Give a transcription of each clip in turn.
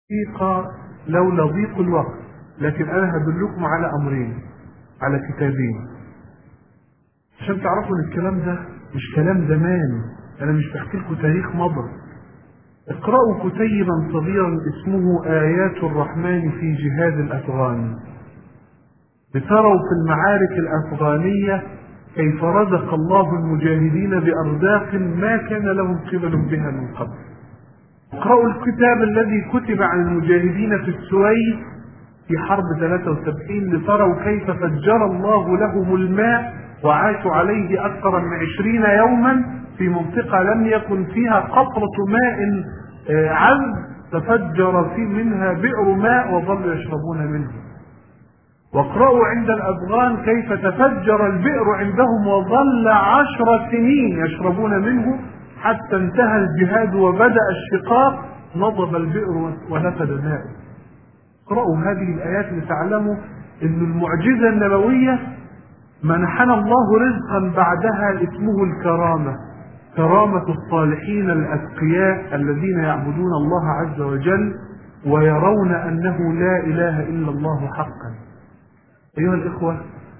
حقيقة لولا ضيق الوقت لكن أنا هدلكم على أمرين على كتابين عشان تعرفوا ان الكلام ده مش كلام زمان انا مش بحكي لكم تاريخ مضى اقرأوا كتيبا صغيرا اسمه آيات الرحمن في جهاد الأفغان لتروا في المعارك الأفغانية كيف رزق الله المجاهدين بأرزاق ما كان لهم قبل بها من قبل اقرأوا الكتاب الذي كتب عن المجاهدين في السويس في حرب 73 لتروا كيف فجر الله لهم الماء وعاشوا عليه أكثر من عشرين يوما في منطقة لم يكن فيها قطرة ماء عذب تفجر في منها بئر ماء وظلوا يشربون منه واقرأوا عند الأفغان كيف تفجر البئر عندهم وظل عشر سنين يشربون منه حتى انتهى الجهاد وبدأ الشقاق نضب البئر ونفد ماء اقرأوا هذه الآيات لتعلموا أن المعجزة النبوية منحنا الله رزقا بعدها اسمه الكرامة كرامة الصالحين الأتقياء الذين يعبدون الله عز وجل ويرون أنه لا إله إلا الله حقا أيها الإخوة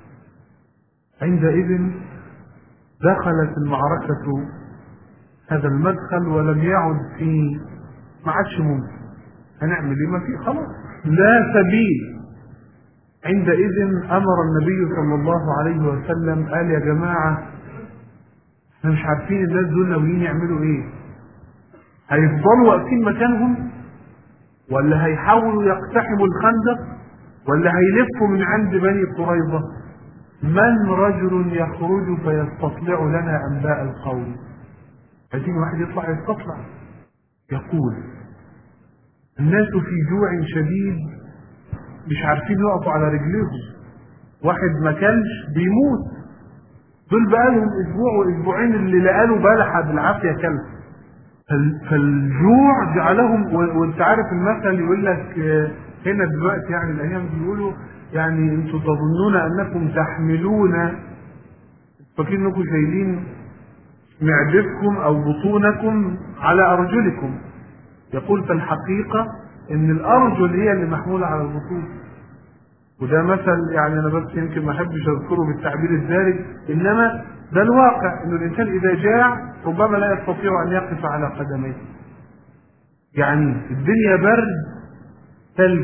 عندئذ دخلت المعركة هذا المدخل ولم يعد في ما عادش ممكن هنعمل ايه ما في خلاص لا سبيل عندئذ امر النبي صلى الله عليه وسلم قال يا جماعه احنا مش عارفين الناس دول ناويين يعملوا ايه هيفضلوا واقفين مكانهم ولا هيحاولوا يقتحموا الخندق ولا هيلفوا من عند بني قريظه من رجل يخرج فيستطلع لنا انباء القوم عايزين واحد يطلع يستطلع يقول الناس في جوع شديد مش عارفين يقفوا على رجليهم واحد ما كانش بيموت دول بقالهم اسبوع واسبوعين اللي لقاله بلحة بالعافية كلب فالجوع جعلهم وانت عارف المثل يقول لك هنا دلوقتي يعني الايام بيقولوا يعني انتم تظنون انكم تحملون فاكرين انكم شايلين معدتكم او بطونكم على ارجلكم يقول في الحقيقة ان الارجل هي اللي محمولة على البطون وده مثل يعني انا بس يمكن ما احبش اذكره بالتعبير الدارج انما ده الواقع ان الانسان اذا جاع ربما لا يستطيع ان يقف على قدميه يعني الدنيا برد ثلج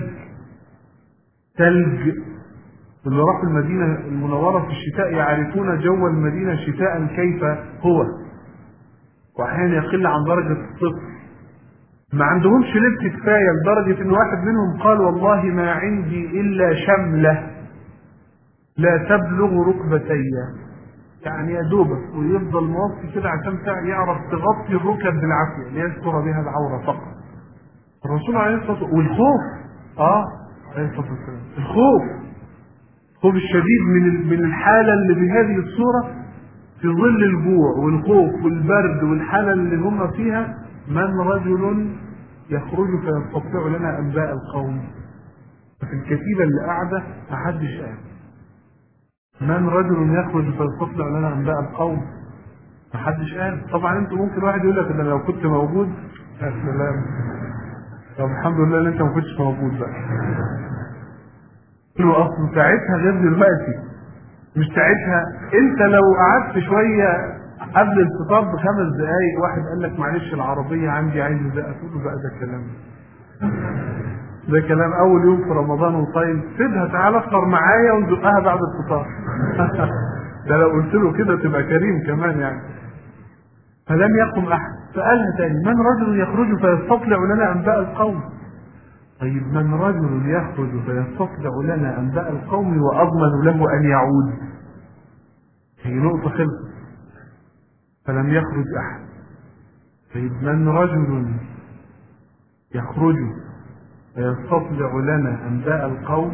ثلج اللي راحوا المدينة المنورة في الشتاء يعرفون جو المدينة شتاء كيف هو وأحيانا يقل عن درجة الصفر ما عندهمش لبس كفاية لدرجة إن واحد منهم قال والله ما عندي إلا شملة لا تبلغ ركبتي يعني يا دوبك ويفضل موطي كده عشان يعرف تغطي الركب بالعافية ليستر بها العورة فقط الرسول عليه الصلاة والسلام والخوف اه عليه الصلاة والسلام الخوف الخوف الشديد من من الحالة اللي بهذه الصورة في ظل الجوع والخوف والبرد والحالة اللي هم فيها من رجل يخرج فيستطيع لنا انباء القوم ففي الكتيبة اللي قاعدة محدش قال من رجل يخرج فيستطيع لنا انباء القوم محدش قال طبعا انت ممكن واحد يقول لك انا لو كنت موجود يا سلام طب الحمد لله ان انت ما كنتش موجود بقى له اصل ساعتها غير دلوقتي مش ساعتها انت لو قعدت شويه قبل الفطار بخمس دقايق واحد قال لك معلش العربيه عندي عايز ازق تقول له بقى ده كلام ده كلام اول يوم في رمضان وصايم سيبها تعالى افطر معايا ونزقها بعد الفطار ده لو قلت له كده تبقى كريم كمان يعني فلم يقم احد فقالها تاني من رجل يخرج فيستطلع لنا انباء القوم طيب من رجل يخرج فيستطلع لنا انباء القوم واضمن له ان يعود هي نقطه خلصت فلم يخرج احد طيب من رجل يخرج فيستطلع لنا انباء القوم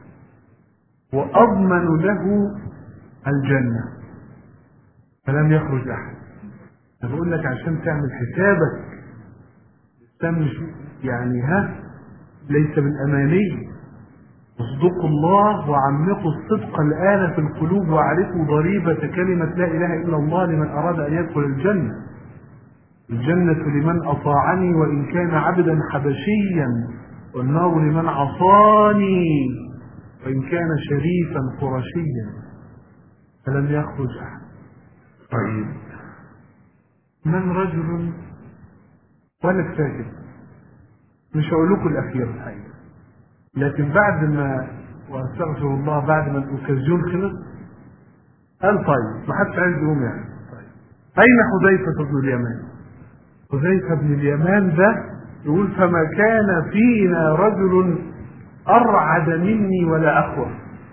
واضمن له الجنه فلم يخرج احد انا بقول لك عشان تعمل حسابك مش يعني ها ليس بالاماني اصدقوا الله وعمقوا الصدق الآن في القلوب واعرفوا ضريبة كلمة لا إله إلا الله لمن أراد أن يدخل الجنة الجنة لمن أطاعني وإن كان عبدا حبشيا والنار لمن عصاني وإن كان شريفا قرشيا فلم يخرج أحد طيب من رجل ولا ساكت مش هقول لكم الأخير الحقيقة لكن بعد ما واستغفر الله بعد ما الاوكازيون خلص قال طيب ما حدش عايز يقوم يعني طيب اين حذيفه بن اليمان؟ حذيفه بن اليمان ده يقول فما كان فينا رجل ارعد مني ولا اخوف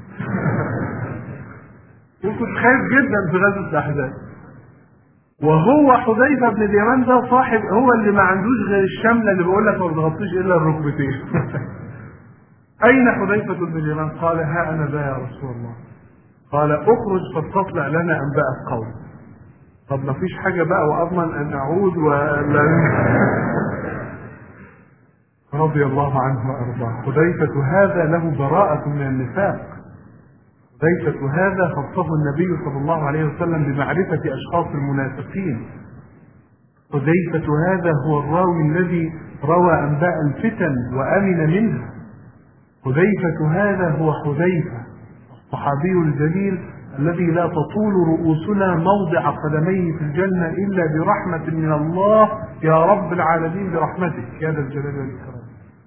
وكنت خايف جدا في غزوه الاحزاب وهو حذيفه بن اليمان ده صاحب هو اللي ما عندوش غير الشمله اللي بقول لك ما بتغطيش الا الركبتين أين حذيفة بن اليمان؟ قال ها أنا ذا يا رسول الله. قال اخرج فاستطلع لنا أنباء القوم. طب ما فيش حاجة بقى وأضمن أن أعود ولا رضي الله عنه وأرضاه. حذيفة هذا له براءة من النفاق. حذيفة هذا خصه النبي صلى الله عليه وسلم بمعرفة أشخاص المنافقين. حذيفة هذا هو الراوي الذي روى أنباء الفتن وأمن منها. حذيفة هذا هو حذيفة الصحابي الجليل الذي لا تطول رؤوسنا موضع قدميه في الجنة إلا برحمة من الله يا رب العالمين برحمتك يا ذا الجلال والإكرام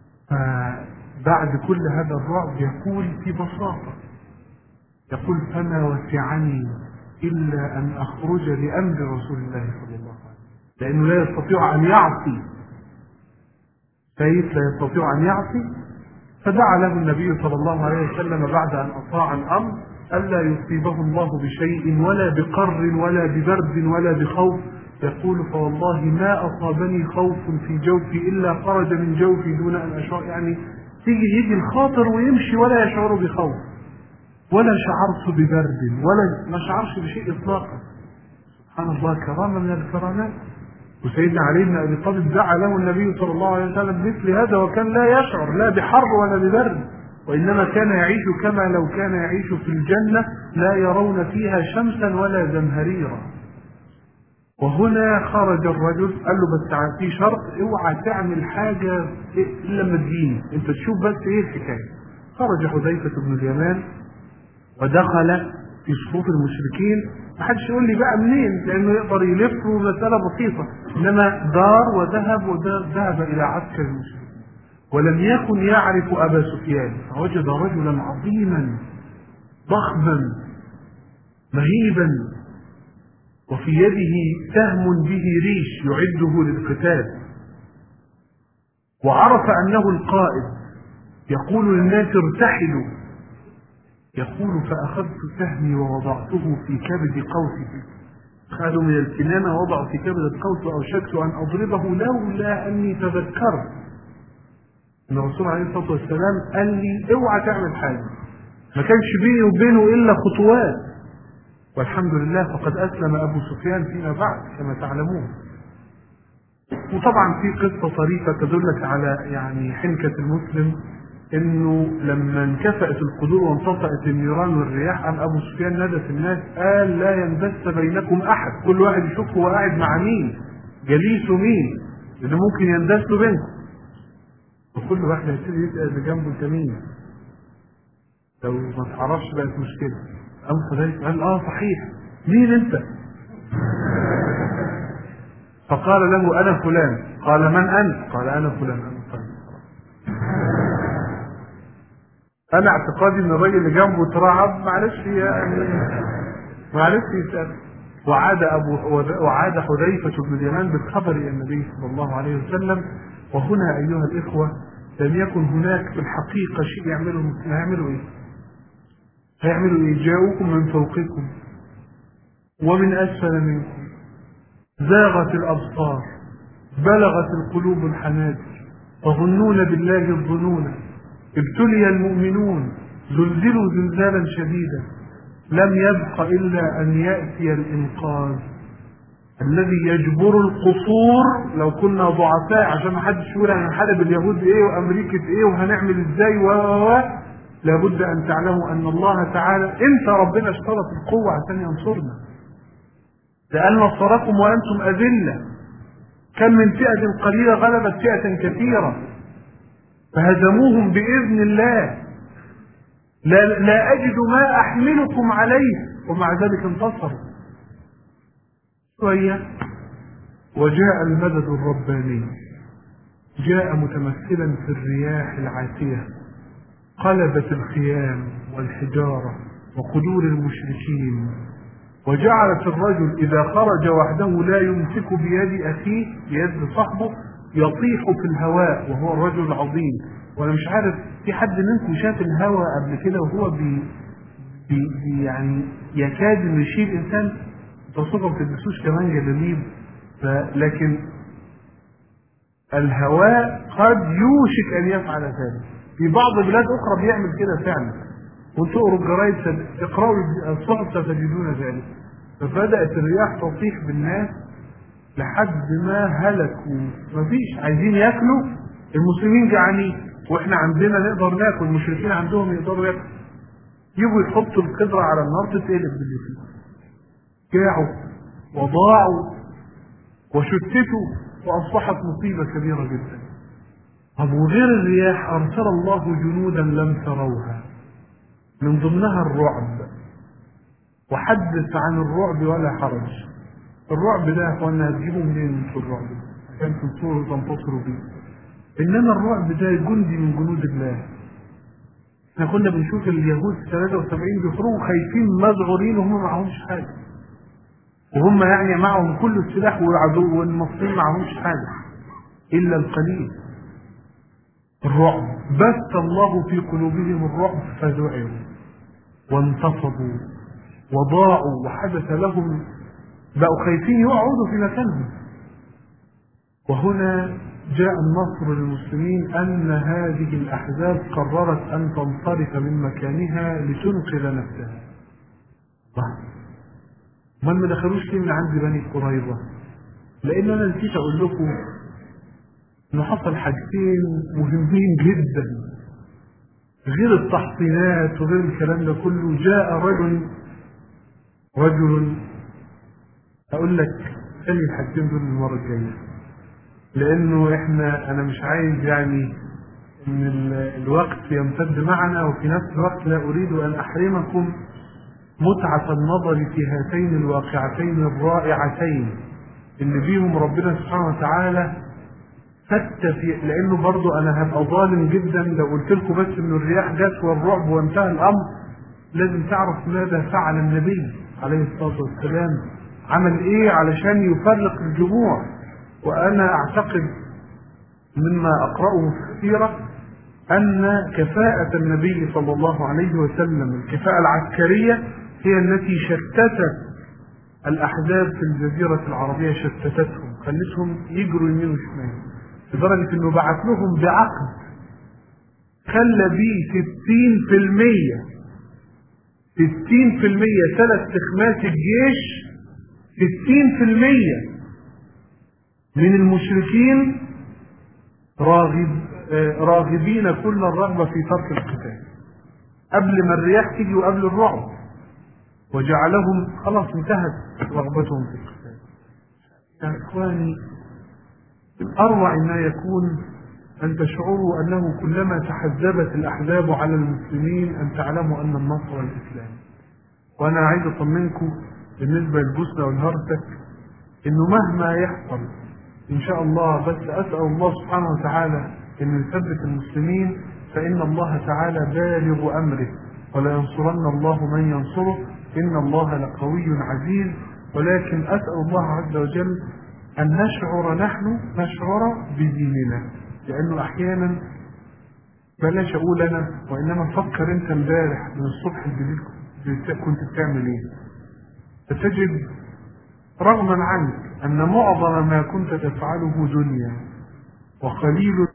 فبعد كل هذا الرعب يقول في بساطة يقول فما وسعني إلا أن أخرج لأمر رسول الله صلى الله عليه وسلم لأنه لا يستطيع أن يعصي كيف لا يستطيع أن يعصي فدعا له النبي صلى الله عليه وسلم بعد أن أطاع الأمر ألا يصيبه الله بشيء ولا بقر ولا ببرد ولا بخوف يقول فوالله ما أصابني خوف في جوفي إلا خرج من جوفي دون أن أشعر يعني تيجي يجي الخاطر ويمشي ولا يشعر بخوف ولا شعرت ببرد ولا ما شعرش بشيء إطلاقا سبحان الله كرامة من الكرامات وسيدنا علي بن ابي طالب دعا له النبي صلى الله عليه وسلم مثل هذا وكان لا يشعر لا بحر ولا ببرد وانما كان يعيش كما لو كان يعيش في الجنه لا يرون فيها شمسا ولا زمهريرا وهنا خرج الرجل قال له بس في شرط اوعى تعمل حاجه الا لما تجيني انت تشوف بس ايه الحكايه خرج حذيفه بن اليمان ودخل في صفوف المشركين محدش يقول لي بقى منين لانه يقدر يلف ومساله بسيطه انما دار وذهب وذهب الى عسكر المشركين ولم يكن يعرف ابا سفيان فوجد رجلا عظيما ضخما مهيبا وفي يده سهم به ريش يعده للقتال وعرف انه القائد يقول للناس ارتحلوا يقول فأخذت سهمي ووضعته في كبد قوسه خالوا من الكنانة وضعوا في كبد القوس وأوشكت أن أضربه لولا أني تذكرت أن الرسول عليه الصلاة والسلام قال لي اوعى تعمل حاجة ما كانش بيني وبينه إلا خطوات والحمد لله فقد أسلم أبو سفيان فيما بعد كما تعلمون وطبعا في قصة طريفة تدلك على يعني حنكة المسلم انه لما انكفأت القدور وانطفأت النيران والرياح قام ابو سفيان نادى في الناس قال لا ينبث بينكم احد كل واحد يشوف هو قاعد مع مين جليسه مين لان ممكن يندس بينكم وكل واحد هيبتدي يسال اللي جنبه انت مين لو ما تعرفش بقت مشكله قام حذيفه قال اه صحيح مين انت فقال له انا فلان قال من انت قال انا فلان انا فلان انا اعتقادي ان الراجل اللي جنبه اترعب معلش يعني معلش يسال وعاد ابو وعاد حذيفه بن اليمان بالخبر الى النبي صلى الله عليه وسلم وهنا ايها الاخوه لم يكن هناك في الحقيقه شيء يعمله المسلمين هيعملوا ايه؟ هيعملوا ايه؟ جاءوكم من فوقكم ومن اسفل منكم زاغت الابصار بلغت القلوب الحناجر تظنون بالله الظنون ابتلي المؤمنون زلزلوا زلزالا شديدا لم يبق الا ان ياتي الانقاذ الذي يجبر القصور لو كنا ضعفاء عشان ما حدش يقول هنحارب اليهود ايه وامريكا ايه وهنعمل ازاي و لابد ان تعلموا ان الله تعالى انت ربنا اشترط القوه عشان ينصرنا لان نصركم وانتم اذله كم من فئه قليله غلبت فئه كثيره فهزموهم بإذن الله لا, لا أجد ما أحملكم عليه ومع ذلك انتصروا شوية وجاء المدد الرباني جاء متمثلا في الرياح العاتية قلبت الخيام والحجارة وقدور المشركين وجعلت الرجل إذا خرج وحده لا يمسك بيد أخيه بيد صاحبه يطيح في الهواء وهو الرجل العظيم وانا مش عارف في حد منكم شاف الهواء قبل كده وهو بي, بي, بي يعني يكاد انه يشيل انسان تصدق ما تلبسوش كمان جلاليب لكن الهواء قد يوشك ان يفعل ذلك في بعض البلاد اخرى بيعمل كده فعلا وانتوا اقروا الجرايد اقراوا الصحف ستجدون ذلك فبدات الرياح تطيح بالناس لحد ما هلكوا مفيش عايزين ياكلوا المسلمين جعانين واحنا عندنا نقدر ناكل المشركين عندهم يقدروا ياكلوا يجوا يحطوا القدرة على النار تتقلب باللي فيه جاعوا وضاعوا وشتتوا واصبحت مصيبة كبيرة جدا طب وغير الرياح ارسل الله جنودا لم تروها من ضمنها الرعب وحدث عن الرعب ولا حرج الرعب ده يا اخوانا هتجيبوا منين انتوا الرعب عشان تنصروا تنتصروا بيه انما الرعب ده جندي من جنود الله احنا كنا بنشوف اليهود 73 بيخرجوا خايفين مذعورين وهم معهمش حاجه وهم يعني معهم كل السلاح والعدو والمصريين معهمش حاجه الا القليل الرعب بث الله في قلوبهم الرعب فذعروا وانتصبوا وضاعوا وحدث لهم بقوا خايفين يقعدوا في مكانهم وهنا جاء النصر للمسلمين أن هذه الأحزاب قررت أن تنصرف من مكانها لتنقذ نفسها ما ما دخلوش ليه من عند بني قريظة لأن أنا نسيت أقول لكم إنه حصل حاجتين مهمين جدا غير التحصينات وغير الكلام ده كله جاء رجل رجل أقول لك خلي الحاجتين دول المرة الجاية لأنه إحنا أنا مش عايز يعني إن الوقت يمتد معنا وفي نفس الوقت لا أريد أن أحرمكم متعة النظر في هاتين الواقعتين الرائعتين اللي بيهم ربنا سبحانه وتعالى فت في لانه برضو انا هبقى ظالم جدا لو قلت لكم بس ان الرياح جت والرعب وانتهى الامر لازم تعرف ماذا فعل النبي عليه الصلاه والسلام عمل ايه علشان يفرق الجموع وانا اعتقد مما اقراه في السيره ان كفاءه النبي صلى الله عليه وسلم الكفاءه العسكريه هي التي شتتت الاحزاب في الجزيره العربيه شتتتهم خلتهم يجروا يمين وشمال لدرجه انه بعت لهم بعقد خلى بيه 60% 60% ثلاث تخمات الجيش 60% من المشركين راغب راغبين كل الرغبة في ترك القتال قبل ما الرياح تيجي وقبل الرعب وجعلهم خلاص انتهت رغبتهم في القتال يا إخواني الأروع ما يكون أن تشعروا أنه كلما تحزبت الأحزاب على المسلمين أن تعلموا أن النصر الإسلام وأنا عايز أطمنكم بالنسبة للبوسنة والهرسك إنه مهما يحصل إن شاء الله بس أسأل الله سبحانه وتعالى أن يثبت المسلمين فإن الله تعالى بالغ أمره ولا ينصرن الله من ينصره إن الله لقوي عزيز ولكن أسأل الله عز وجل أن نشعر نحن نشعر بديننا لأنه أحيانا بلاش أقول أنا وإنما فكر أنت امبارح من الصبح الجديد كنت بتعمل إيه فتجد رغما عنك أن معظم ما كنت تفعله دنيا وقليل